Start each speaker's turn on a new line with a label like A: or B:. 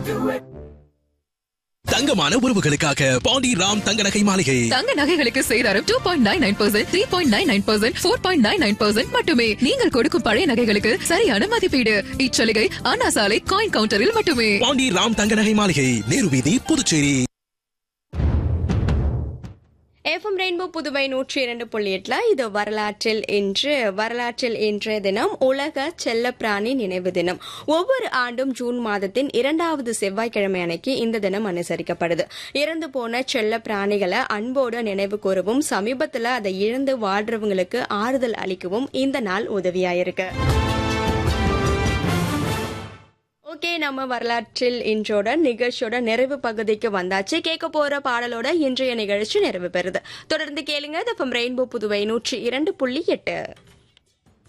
A: தங்கமான உறவுகளுக்காக பாண்டி ராம் தங்க நகை மாளிகை
B: தங்க நகைகளுக்கு சேதாரம் two point nine nine percent three point nine nine percent four point nine nine percent மட்டுமே நீங்கள் கொடுக்கும் பழைய நகைகளுக்கு சரியான மதிப்பீடு இச்சலுகை அண்ணா சாலை காயின் கவுண்டரில் மட்டுமே
A: பாண்டி ராம் தங்க நகை மாளிகை நேரு வீதி புதுச்சேரி
C: எஃப்எம் ரெயின்போ புதுவை நூற்றி இரண்டு புள்ளி எட்டுல இது வரலாற்றில் இன்று வரலாற்றில் இன்றைய தினம் உலக செல்லப்பிராணி நினைவு தினம் ஒவ்வொரு ஆண்டும் ஜூன் மாதத்தின் இரண்டாவது செவ்வாய்க்கிழமை அன்னைக்கு இந்த தினம் அனுசரிக்கப்படுது இறந்து போன செல்ல பிராணிகளை அன்போடு நினைவு கூறவும் சமீபத்துல அதை இழந்து வாழ்றவங்களுக்கு ஆறுதல் அளிக்கவும் இந்த நாள் உதவியாயிருக்கு ஓகே நம்ம வரலாற்றில் இன்றோட நிகழ்ச்சியோட நிறைவு பகுதிக்கு வந்தாச்சு கேட்க போற பாடலோட இன்றைய நிகழ்ச்சி நிறைவு பெறுது தொடர்ந்து கேளுங்க ரெயின்போ புதுவை நூற்றி இரண்டு புள்ளி எட்டு